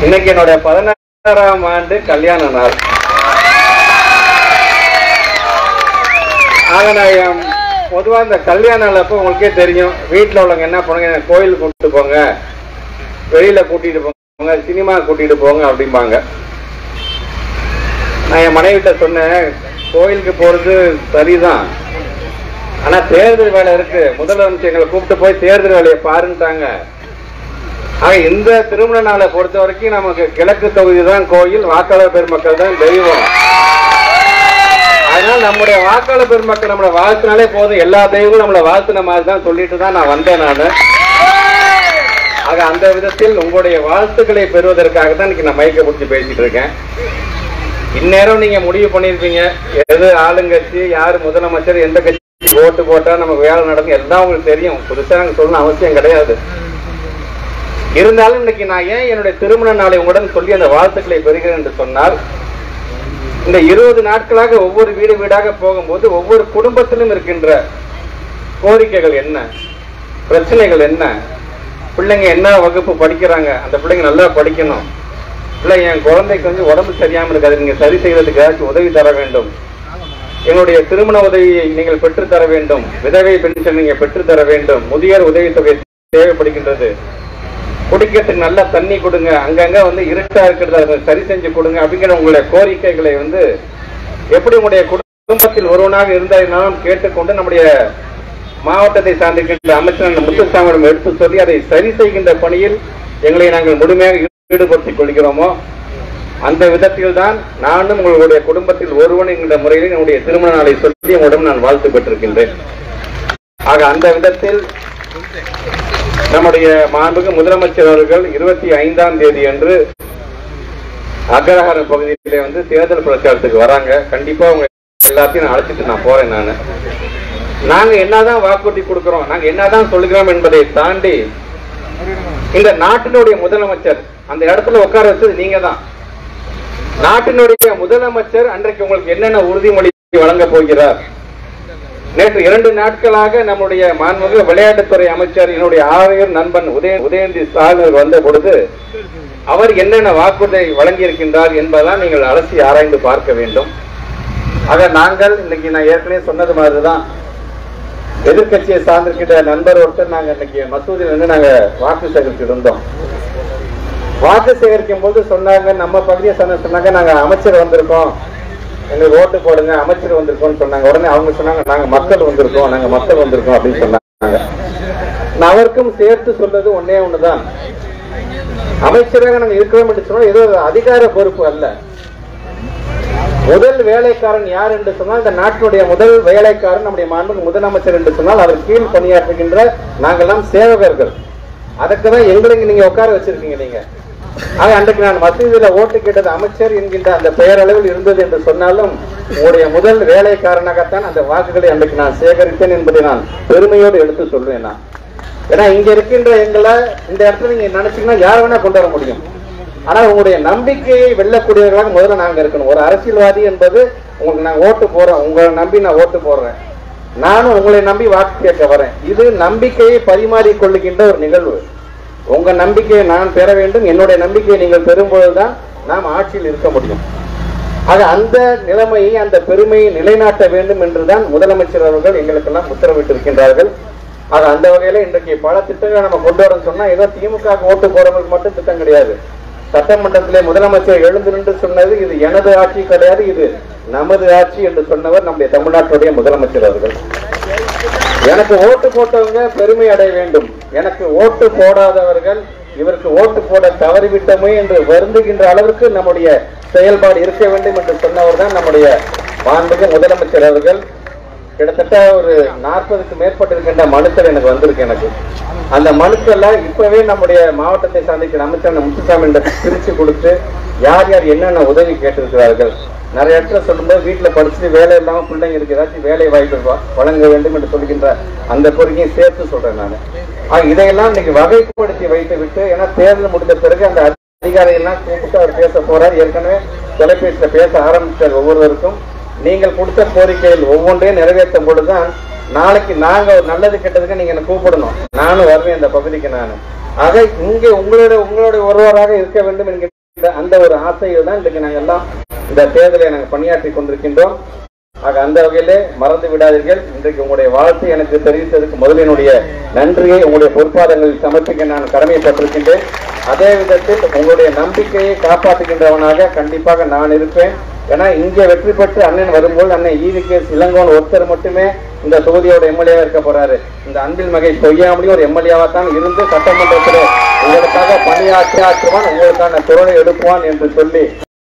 இன்னைக்கு என்னுடைய பதினாறாம் ஆண்டு கல்யாண நாள் ஆக நான் என் பொதுவா இந்த கல்யாண நாள் அப்போ உங்களுக்கே தெரியும் வீட்டில் உள்ளவங்க என்ன பண்ணுங்க கோயில் கூட்டிட்டு போங்க வெளியில கூட்டிட்டு போங்க சினிமா கூட்டிட்டு போங்க அப்படிம்பாங்க நான் என் மனைவிட்ட சொன்னேன் கோயிலுக்கு போறது சரிதான் ஆனா தேர்தல் வேலை இருக்கு முதலமைச்சர் எங்களை கூப்பிட்டு போய் தேர்தல் வேலையை பாருன்ட்டாங்க ஆக இந்த திருமண நாளை பொறுத்த வரைக்கும் நமக்கு கிழக்கு தொகுதி தான் கோயில் வாக்காளர் பெருமக்கள் தான் தெய்வம் அதனால நம்முடைய வாக்காளர் பெருமக்கள் நம்மளை வாழ்த்தினாலே போதும் எல்லா தெய்வங்களும் நம்மளை வாழ்த்தின மாதிரி தான் சொல்லிட்டு தான் நான் வந்தேன் நான் ஆக அந்த விதத்தில் உங்களுடைய வாழ்த்துக்களை பெறுவதற்காக தான் இன்னைக்கு நான் மைக்க பிடிச்சி பேசிட்டு இருக்கேன் இந்நேரம் நீங்க முடிவு பண்ணிருப்பீங்க எது ஆளுங்கட்சி யார் முதலமைச்சர் எந்த கட்சி ஓட்டு போட்டா நமக்கு வேலை நடக்கும் எல்லாம் உங்களுக்கு தெரியும் புதுசா நாங்க சொல்லணும் அவசியம் கிடையாது இருந்தாலும் இன்னைக்கு நான் ஏன் என்னுடைய திருமண நாளை உங்களுடன் சொல்லி அந்த வாழ்த்துக்களை பெறுகிறேன் என்று சொன்னால் இந்த இருபது நாட்களாக ஒவ்வொரு வீடு வீடாக போகும்போது ஒவ்வொரு குடும்பத்திலும் இருக்கின்ற கோரிக்கைகள் என்ன பிரச்சனைகள் என்ன பிள்ளைங்க என்ன வகுப்பு படிக்கிறாங்க அந்த பிள்ளைங்க நல்லா படிக்கணும் இல்லை என் குழந்தைக்கு வந்து உடம்பு சரியாம இருக்காது நீங்க சரி செய்வதற்கு ஏதாச்சும் உதவி தர வேண்டும் எங்களுடைய திருமண உதவியை நீங்கள் பெற்றுத் தர வேண்டும் விதவை பென்ஷன் நீங்க பெற்றுத் தர வேண்டும் முதியோர் உதவித்தொகை தேவைப்படுகின்றது குடிக்கிறதுக்கு நல்லா தண்ணி கொடுங்க அங்கங்க வந்து இருட்டா இருக்கிறத அதை சரி செஞ்சு கொடுங்க அப்படிங்கிற உங்களுடைய கோரிக்கைகளை வந்து எப்படி உங்களுடைய குடும்பத்தில் ஒருவனாக இருந்தாலும் கேட்டுக்கொண்டு நம்முடைய மாவட்டத்தை சார்ந்திருக்கின்ற அமைச்சர் முத்துசாமியிடம் எடுத்து சொல்லி அதை சரி செய்கின்ற பணியில் எங்களை நாங்கள் முழுமையாக ஈடுபடுத்திக் கொள்கிறோமோ அந்த விதத்தில் தான் நானும் உங்களுடைய குடும்பத்தில் ஒருவன் என்கின்ற முறையில் என்னுடைய திருமண நாளை சொல்லி உங்களிடம் நான் வாழ்த்து பெற்றிருக்கின்றேன் ஆக அந்த விதத்தில் நம்முடைய மாண்புக்கு முதலமைச்சர் அவர்கள் இருபத்தி ஐந்தாம் தேதி அன்று அக்ரஹாரம் பகுதியிலே வந்து தேர்தல் பிரச்சாரத்துக்கு வராங்க கண்டிப்பா உங்க எல்லாத்தையும் நான் அழைச்சிட்டு நான் போறேன் நானு நாங்க என்னதான் வாக்குறுதி கொடுக்கிறோம் நாங்க என்னதான் சொல்லுகிறோம் என்பதை தாண்டி இந்த நாட்டினுடைய முதலமைச்சர் அந்த இடத்துல உட்கார வச்சது நீங்க தான் நாட்டினுடைய முதலமைச்சர் அன்றைக்கு உங்களுக்கு என்னென்ன உறுதிமொழி வழங்க போகிறார் நேற்று இரண்டு நாட்களாக நம்முடைய மாண்புமிகு விளையாட்டுத்துறை அமைச்சர் என்னுடைய ஆணையர் நண்பன் உதய உதயநிதி ஸ்டாலின் வந்த பொழுது அவர் என்னென்ன வாக்குறுதி வழங்கியிருக்கின்றார் என்பதெல்லாம் நீங்கள் அலசி ஆராய்ந்து பார்க்க வேண்டும் ஆக நாங்கள் இன்னைக்கு நான் ஏற்கனவே சொன்னது மாதிரிதான் எதிர்கட்சியை சார்ந்திருக்கிற நண்பர் ஒருத்தர் நாங்க இன்னைக்கு மசூதியில் வந்து நாங்க வாக்கு சேகரிச்சுட்டு இருந்தோம் வாக்கு சேகரிக்கும் போது சொன்னாங்க நம்ம பகுதியை சொன்ன சொன்னாங்க நாங்க அமைச்சர் வந்திருக்கோம் எங்களுக்கு ஓட்டு போடுங்க அமைச்சர் வந்திருக்கோம்னு சொன்னாங்க உடனே அவங்க சொன்னாங்க நாங்க மக்கள் வந்திருக்கோம் நாங்க மக்கள் வந்திருக்கோம் அப்படின்னு சொன்னாங்க நான் அவருக்கும் சேர்த்து சொல்றது ஒன்னே ஒண்ணுதான் அமைச்சராக நாங்க இருக்கிறோம் என்று சொன்னா ஏதோ அதிகார பொறுப்பு அல்ல முதல் வேலைக்காரன் யார் என்று சொன்னால் இந்த நாட்டினுடைய முதல் வேலைக்காரன் நம்முடைய மாண்புக்கு முதலமைச்சர் என்று சொன்னால் அவர் கீழ் பணியாற்றுகின்ற நாங்கெல்லாம் சேவகர்கள் அதுக்கு தான் எங்களை நீங்க உட்கார வச்சிருக்கீங்க நீங்க ஆக அன்றைக்கு நான் மசூதியில ஓட்டு கேட்டது அமைச்சர் என்கின்ற அந்த பெயரளவில் இருந்தது என்று சொன்னாலும் உங்களுடைய முதல் வேலைக்காரனாகத்தான் அந்த வாக்குகளை அன்றைக்கு நான் சேகரித்தேன் என்பதை நான் பெருமையோடு எடுத்து சொல்வேன் நான் ஏன்னா இங்க இருக்கின்ற எங்களை இந்த இடத்துல நீங்க நினைச்சீங்கன்னா யார் வேணா கொண்டு வர முடியும் ஆனா உங்களுடைய நம்பிக்கையை வெல்லக்கூடியவர்களாக முதல்ல நாங்க இருக்கணும் ஒரு அரசியல்வாதி என்பது உங்களுக்கு நான் ஓட்டு போறேன் உங்களை நம்பி நான் ஓட்டு போடுறேன் நானும் உங்களை நம்பி வாக்கு கேட்க வரேன் இது நம்பிக்கையை பரிமாறிக் கொள்ளுகின்ற ஒரு நிகழ்வு உங்க நம்பிக்கையை நான் பெற வேண்டும் என்னுடைய நம்பிக்கையை நீங்கள் பெறும்பொழுதுதான் நாம் ஆட்சியில் இருக்க முடியும் ஆக அந்த நிலைமையை அந்த பெருமையை நிலைநாட்ட வேண்டும் என்றுதான் முதலமைச்சர் அவர்கள் எங்களுக்கெல்லாம் உத்தரவிட்டிருக்கின்றார்கள் ஆக அந்த வகையில இன்றைக்கு பல திட்டங்களை நம்ம கொண்டு வரோம்னு சொன்னா ஏதோ திமுக ஓட்டு போறவங்களுக்கு மட்டும் திட்டம் கிடையாது சட்டமன்றத்திலே முதலமைச்சர் எழுந்து நின்று சொன்னது இது எனது ஆட்சி கிடையாது இது நமது ஆட்சி என்று சொன்னவர் நம்முடைய தமிழ்நாட்டுடைய முதலமைச்சர் அவர்கள் எனக்கு ஓட்டு போட்டவங்க பெருமை அடைய வேண்டும் எனக்கு ஓட்டு போடாதவர்கள் இவருக்கு ஓட்டு போட தவறிவிட்டோமே என்று வருந்துகின்ற அளவிற்கு நம்முடைய செயல்பாடு இருக்க வேண்டும் என்று சொன்னவர் தான் நம்முடைய மாண்புக்கு முதலமைச்சர் அவர்கள் கிட்டத்தட்ட ஒரு நாற்பதுக்கு மேற்பட்டு இருக்கின்ற மனுக்கள் எனக்கு வந்திருக்கு எனக்கு அந்த மனுக்கள்ல இப்பவே நம்முடைய மாவட்டத்தை சார்ந்திருக்கிற அமைச்சர் முத்துசாமி பிரிச்சு கொடுத்து யார் யார் என்னென்ன உதவி கேட்டிருக்கிறார்கள் நிறைய இடத்துல சொல்லும்போது வீட்டுல படிச்சுட்டு வேலை இல்லாம பிள்ளைங்க இருக்கு ஏதாச்சும் வேலை வாய்ப்பு வ- வழங்க வேண்டும் என்று சொல்கின்ற அந்த கோரிக்கையை சேர்த்து சொல்றேன் நான் ஆக இதையெல்லாம் இன்னைக்கு வகைப்படுத்தி வைத்து விட்டு ஏன்னா தேர்தல் முடிந்த பிறகு அந்த அதிகாரிகள் எல்லாம் கூப்பிட்டு அவர் பேச போறார் ஏற்கனவே தொலைபேசியில பேச ஆரம்பிச்சார் ஒவ்வொருவருக்கும் நீங்கள் கொடுத்த கோரிக்கைகள் ஒவ்வொன்றையும் நிறைவேற்றும் பொழுதுதான் நாளைக்கு நாங்க ஒரு நல்லது கெட்டதுக்கு நீங்க என்ன கூப்பிடணும் நானும் வருவேன் இந்த பகுதிக்கு நான் ஆக இங்கே உங்களுடைய உங்களுடைய ஒருவராக இருக்க வேண்டும் என்கின்ற அந்த ஒரு ஆசையில் தான் இன்றைக்கு நாங்கள் எல்லாம் இந்த தேர்தலை நாங்கள் பணியாற்றி கொண்டிருக்கின்றோம் ஆக அந்த வகையிலே மறந்து விடாதீர்கள் இன்றைக்கு உங்களுடைய வாழ்த்து எனக்கு தெரிவித்ததற்கு முதல் என்னுடைய நன்றியை உங்களுடைய பொறுப்பாளர்களில் சமர்ப்பிக்க நான் கடமைப்பட்டிருக்கின்றேன் அதே விதத்தில் உங்களுடைய நம்பிக்கையை காப்பாற்றுகின்றவனாக கண்டிப்பாக நான் இருப்பேன் ஏன்னா இங்கே வெற்றி பெற்று அண்ணன் வரும்போது அண்ணன் ஈவி கே இளங்கோன் ஒருத்தர் மட்டுமே இந்த தொகுதியோட எம்எல்ஏவா இருக்க போறாரு இந்த அன்பில் மகேஷ் பொய்யாமலையும் ஒரு எம்எல்ஏவா தான் இருந்து சட்டமன்றத்தில் உங்களுக்காக பணியாற்றி ஆற்றுவான் உங்களுக்கான குரலை எடுப்புவான் என்று சொல்லி